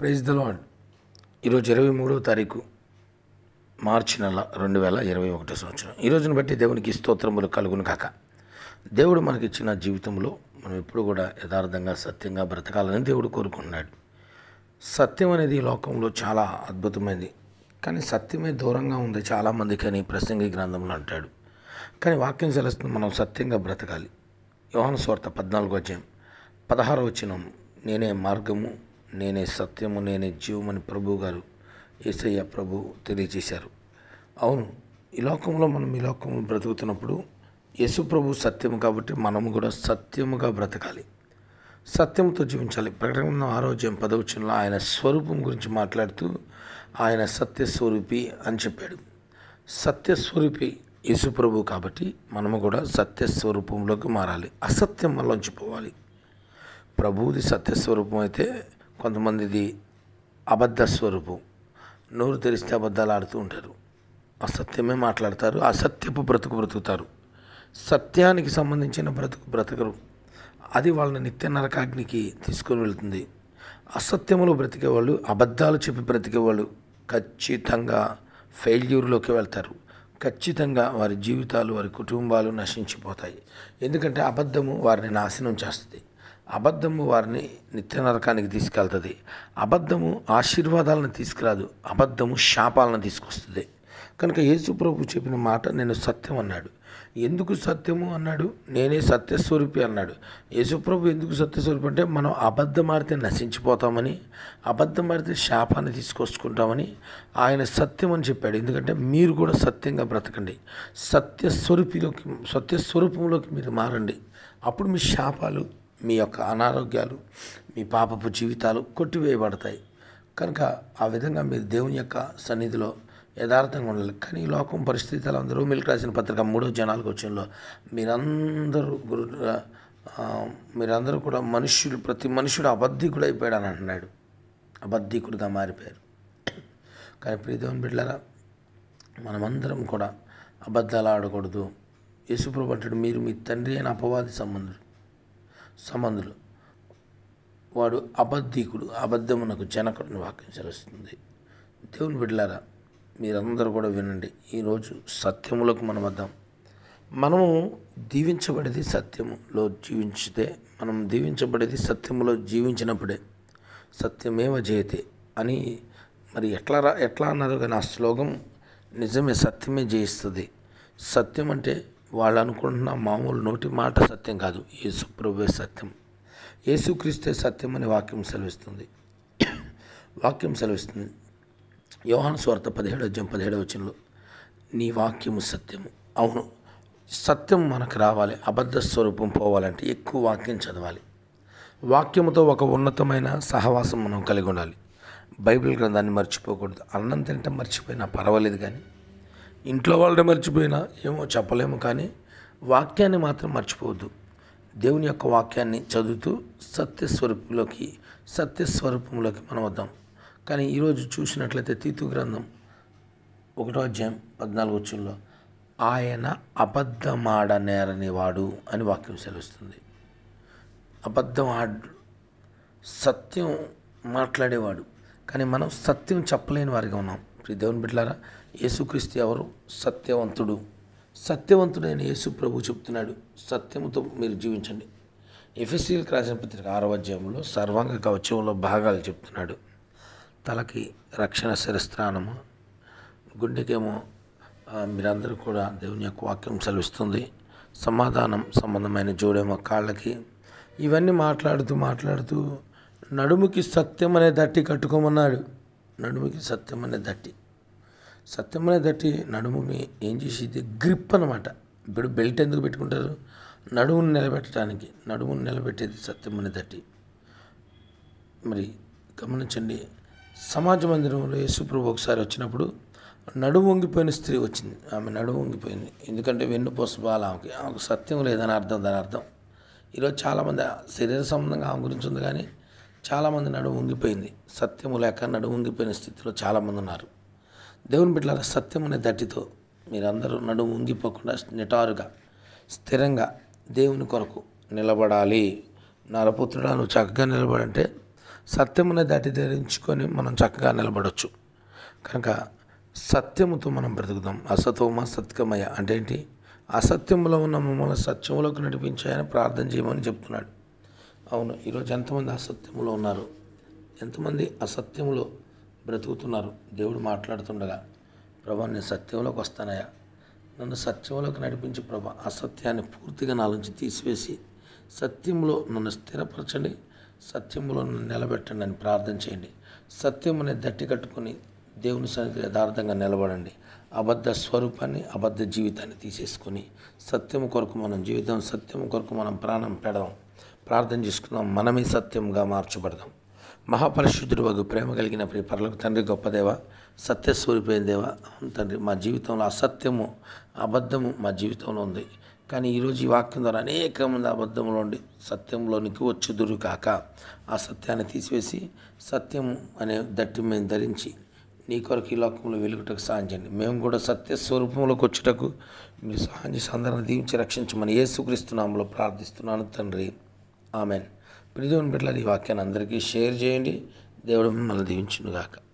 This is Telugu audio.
ప్రైజ్ ద లాడ్ ఈరోజు ఇరవై మూడవ తారీఖు మార్చి నెల రెండు వేల ఇరవై ఒకటో సంవత్సరం ఈ రోజును బట్టి దేవునికి స్తోత్రములు కలుగును కాక దేవుడు మనకిచ్చిన జీవితంలో మనం ఎప్పుడు కూడా యథార్థంగా సత్యంగా బ్రతకాలని దేవుడు కోరుకున్నాడు సత్యం అనేది ఈ లోకంలో చాలా అద్భుతమైనది కానీ సత్యమే దూరంగా ఉంది చాలామందికి అని ప్రసంగి గ్రంథంలో అంటాడు కానీ వాక్యం సెలస్తుంది మనం సత్యంగా బ్రతకాలి యోహాను స్వార్థ పద్నాలుగో అధ్యాయం పదహారు వచనం నేనే మార్గము నేనే సత్యము నేనే జీవమని ప్రభు గారు ఏసయ్య ప్రభు తెలియజేశారు అవును ఈ లోకంలో మనం ఈ లోకంలో బ్రతుకుతున్నప్పుడు యేసు ప్రభు సత్యము కాబట్టి మనము కూడా సత్యముగా బ్రతకాలి సత్యంతో జీవించాలి ప్రకటన ఆరోగ్యం పదవచనంలో ఆయన స్వరూపం గురించి మాట్లాడుతూ ఆయన సత్యస్వరూపి అని చెప్పాడు సత్యస్వరూపి యేసుప్రభు కాబట్టి మనము కూడా సత్యస్వరూపంలోకి మారాలి అసత్యం మనలోంచి పోవాలి ప్రభువుది సత్యస్వరూపం అయితే కొంతమందిది అబద్ధ స్వరూపం నోరు తెరిస్తే అబద్ధాలు ఆడుతూ ఉంటారు అసత్యమే మాట్లాడతారు అసత్యపు బ్రతుకు బ్రతుకుతారు సత్యానికి సంబంధించిన బ్రతుకు బ్రతకరు అది వాళ్ళని నిత్య నరకాగ్నికి తీసుకొని వెళ్తుంది అసత్యములో బ్రతికేవాళ్ళు అబద్ధాలు చెప్పి బ్రతికేవాళ్ళు ఖచ్చితంగా ఫెయిల్యూర్లోకి వెళ్తారు ఖచ్చితంగా వారి జీవితాలు వారి కుటుంబాలు నశించిపోతాయి ఎందుకంటే అబద్ధము వారిని నాశనం చేస్తుంది అబద్ధము వారిని నిత్య నరకానికి తీసుకెళ్తుంది అబద్ధము ఆశీర్వాదాలను తీసుకురాదు అబద్ధము శాపాలను తీసుకొస్తుంది కనుక యేసు ప్రభు చెప్పిన మాట నేను సత్యం అన్నాడు ఎందుకు సత్యము అన్నాడు నేనే సత్యస్వరూపి అన్నాడు యేసుప్రభు ఎందుకు సత్యస్వరూపి అంటే మనం అబద్ధం ఆడితే నశించిపోతామని అబద్ధం ఆడితే శాపాన్ని తీసుకొచ్చుకుంటామని ఆయన సత్యం అని చెప్పాడు ఎందుకంటే మీరు కూడా సత్యంగా బ్రతకండి సత్యస్వరూపిలోకి సత్యస్వరూపంలోకి మీరు మారండి అప్పుడు మీ శాపాలు మీ యొక్క అనారోగ్యాలు మీ పాపపు జీవితాలు కొట్టివేయబడతాయి కనుక ఆ విధంగా మీరు దేవుని యొక్క సన్నిధిలో యథార్థంగా ఉండాలి కానీ ఈ లోకం పరిస్థితులు అందరూ మిల్క్ రాసిన పత్రిక మూడో జనాలకు వచ్చంలో మీరందరూ గురు ఆ, మీరందరూ కూడా మనుష్యులు ప్రతి మనుషుడు అబద్ధికుడు అయిపోయాడు అని అంటున్నాడు అబద్ధికుడిగా మారిపోయారు కానీ ప్రీతం బిడ్డలారా మనమందరం కూడా అబద్ధాలు ఆడకూడదు యేసుప్రభు అంటాడు మీరు మీ తండ్రి అయిన అపవాది సంబంధులు సంబంధులు వాడు అబద్ధికుడు అబద్ధమునకు జనకుడిని వాక్యం సెలవుస్తుంది దేవుని బిడ్డలారా మీరందరూ కూడా వినండి ఈరోజు సత్యములకు మనం వద్దాం మనము దీవించబడేది సత్యములో జీవించితే మనం దీవించబడేది సత్యములో జీవించినప్పుడే సత్యమేవ జయతే అని మరి ఎట్లా రా ఎట్లా అన్నారు కానీ ఆ శ్లోకం నిజమే సత్యమే జయిస్తుంది సత్యం అంటే వాళ్ళు అనుకుంటున్న మామూలు నోటి మాట సత్యం కాదు యేసు ప్రభువే సత్యం యేసుక్రీస్తే సత్యం అని వాక్యం సెలవిస్తుంది వాక్యం సెలవిస్తుంది యోహాను స్వార్థ పదిహేడు అధ్యాయం పదిహేడు వచనంలో నీ వాక్యము సత్యము అవును సత్యం మనకు రావాలి అబద్ధ స్వరూపం పోవాలంటే ఎక్కువ వాక్యం చదవాలి వాక్యముతో ఒక ఉన్నతమైన సహవాసం మనం కలిగి ఉండాలి బైబిల్ గ్రంథాన్ని మర్చిపోకూడదు అన్నం తింటే మర్చిపోయినా పర్వాలేదు కానీ ఇంట్లో వాళ్ళని మర్చిపోయినా ఏమో చెప్పలేము కానీ వాక్యాన్ని మాత్రం మర్చిపోవద్దు దేవుని యొక్క వాక్యాన్ని చదువుతూ సత్యస్వరూపంలోకి సత్యస్వరూపంలోకి మనం వద్దాం కానీ ఈరోజు చూసినట్లయితే తీతు గ్రంథం ఒకటో అధ్యాయం పద్నాలుగు వచ్చుల్లో ఆయన అబద్ధమాడనేరని వాడు అని వాక్యం సెలవుస్తుంది అబద్ధం ఆడు సత్యం మాట్లాడేవాడు కానీ మనం సత్యం చెప్పలేని వారిగా ఉన్నాం ప్రియ దేవుని బిడ్డలారా యేసుక్రీస్తు ఎవరు సత్యవంతుడు సత్యవంతుడైన యేసు ప్రభు చెప్తున్నాడు సత్యముతో మీరు జీవించండి ఎఫ్ఎస్సీలకు రాసిన పత్రిక ఆరో అధ్యాయంలో సర్వాంగ కవచంలో భాగాలు చెప్తున్నాడు తలకి రక్షణ శిరస్త్రానము గుండెకేమో ఆ, మీరందరూ కూడా దేవుని యొక్క వాక్యం సెలవిస్తుంది సమాధానం సంబంధమైన జోడేమో కాళ్ళకి ఇవన్నీ మాట్లాడుతూ మాట్లాడుతూ నడుముకి సత్యం అనే దట్టి కట్టుకోమన్నాడు నడుముకి సత్యం అనే దట్టి సత్యం అనే దట్టి నడుముని ఏం చేసేది గ్రిప్ అనమాట ఇప్పుడు బెల్ట్ ఎందుకు పెట్టుకుంటారు నడుముని నిలబెట్టడానికి నడుముని నిలబెట్టేది సత్యం అనే దట్టి మరి గమనించండి సమాజ మందిరంలో యేసుప్రభు ఒకసారి వచ్చినప్పుడు నడుము వంగిపోయిన స్త్రీ వచ్చింది ఆమె నడుము వంగిపోయింది ఎందుకంటే వెన్నుపూస బాల ఆమెకి ఆమెకు సత్యం లేదని అర్థం దాని అర్థం ఈరోజు చాలామంది శరీర సంబంధంగా ఆమె గురించి ఉంది కానీ చాలామంది నడుము వంగిపోయింది సత్యము లేక నడుము వంగిపోయిన స్థితిలో చాలామంది ఉన్నారు దేవుని బిడ్డల సత్యం అనే దట్టితో మీరందరూ నడుము వంగిపోకుండా నిటారుగా స్థిరంగా దేవుని కొరకు నిలబడాలి నరపుత్రుడా నువ్వు చక్కగా నిలబడంటే సత్యమునే దాటి ధరించుకొని మనం చక్కగా నిలబడవచ్చు కనుక సత్యముతో మనం బ్రతుకుదాం అసతోమ సత్యమయ అంటే ఏంటి అసత్యములో ఉన్న మమ్మల్ని సత్యములోకి నడిపించాయని ప్రార్థన చేయమని చెప్తున్నాడు అవును ఈరోజు ఎంతమంది అసత్యములో ఉన్నారు ఎంతమంది అసత్యములో బ్రతుకుతున్నారు దేవుడు మాట్లాడుతుండగా ప్రభా నేను సత్యంలోకి వస్తానయ్యా నన్ను సత్యంలోకి నడిపించి ప్రభా అసత్యాన్ని పూర్తిగా నా నుంచి తీసివేసి సత్యంలో నన్ను స్థిరపరచండి సత్యంలో నన్ను నిలబెట్టండి అని ప్రార్థన చేయండి సత్యముని దట్టి కట్టుకొని దేవుని సన్నిధి యథార్థంగా నిలబడండి అబద్ధ స్వరూపాన్ని అబద్ధ జీవితాన్ని తీసేసుకొని సత్యము కొరకు మనం జీవితం సత్యము కొరకు మనం ప్రాణం పెడదాం ప్రార్థన చేసుకుందాం మనమే సత్యంగా మార్చబడదాం మహాపరిశుద్ధుడు వగు ప్రేమ కలిగిన ప్రియ పరలకు తండ్రి గొప్ప దేవ సత్యస్వరూపైన దేవ అవును తండ్రి మా జీవితంలో అసత్యము అబద్ధము మా జీవితంలో ఉంది కానీ ఈరోజు ఈ వాక్యం ద్వారా అనేక మంది అబద్ధంలో ఉండి సత్యంలోనికి వచ్చుదురు కాక ఆ సత్యాన్ని తీసివేసి సత్యము అనే దట్టి మేము ధరించి నీ కొరకు ఈ లోకంలో వెలుగుటకు సహాయం చేయండి మేము కూడా సత్య స్వరూపంలోకి వచ్చుటకు మీరు సహాయం చేసి అందరిని దీవించి రక్షించమని యేసుక్రీస్తునామలో ప్రార్థిస్తున్నాను తండ్రి ఆమెన్ ప్రిదేవుని బిడ్డల ఈ వాక్యాన్ని అందరికీ షేర్ చేయండి దేవుడు మిమ్మల్ని దీవించునుగాక